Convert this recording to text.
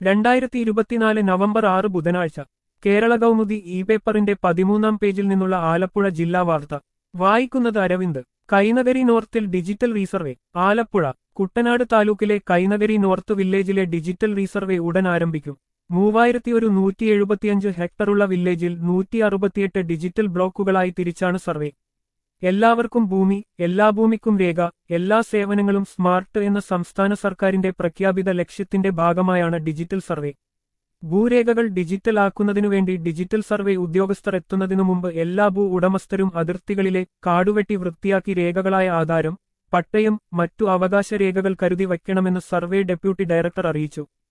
രണ്ടായിരത്തി ഇരുപത്തിനാല് നവംബർ ആറ് ബുധനാഴ്ച കേരള കൗമുദി ഇ പേപ്പറിന്റെ പതിമൂന്നാം പേജിൽ നിന്നുള്ള ആലപ്പുഴ ജില്ലാ വാർത്ത വായിക്കുന്നത് അരവിന്ദ് കൈനഗരി നോർത്തിൽ ഡിജിറ്റൽ റീസർവേ ആലപ്പുഴ കുട്ടനാട് താലൂക്കിലെ കൈനഗരി നോർത്ത് വില്ലേജിലെ ഡിജിറ്റൽ റീസർവേ ഉടൻ ആരംഭിക്കും മൂവായിരത്തി ഒരു നൂറ്റി എഴുപത്തിയഞ്ച് ഹെക്ടറുള്ള വില്ലേജിൽ നൂറ്റി അറുപത്തിയെട്ട് ഡിജിറ്റൽ ബ്ലോക്കുകളായി തിരിച്ചാണ് സർവേ എല്ലാവർക്കും ഭൂമി എല്ലാ ഭൂമിക്കും രേഖ എല്ലാ സേവനങ്ങളും സ്മാർട്ട് എന്ന സംസ്ഥാന സർക്കാരിന്റെ പ്രഖ്യാപിത ലക്ഷ്യത്തിന്റെ ഭാഗമായാണ് ഡിജിറ്റൽ സർവേ ഭൂരേഖകൾ ഡിജിറ്റൽ ആക്കുന്നതിനുവേണ്ടി ഡിജിറ്റൽ സർവേ ഉദ്യോഗസ്ഥർ എത്തുന്നതിനു മുമ്പ് എല്ലാ ഭൂ ഉടമസ്ഥരും അതിർത്തികളിലെ കാടുവെട്ടി വൃത്തിയാക്കി രേഖകളായ ആധാരം പട്ടയം മറ്റു അവകാശ രേഖകൾ കരുതി വയ്ക്കണമെന്ന് സർവേ ഡെപ്യൂട്ടി ഡയറക്ടർ അറിയിച്ചു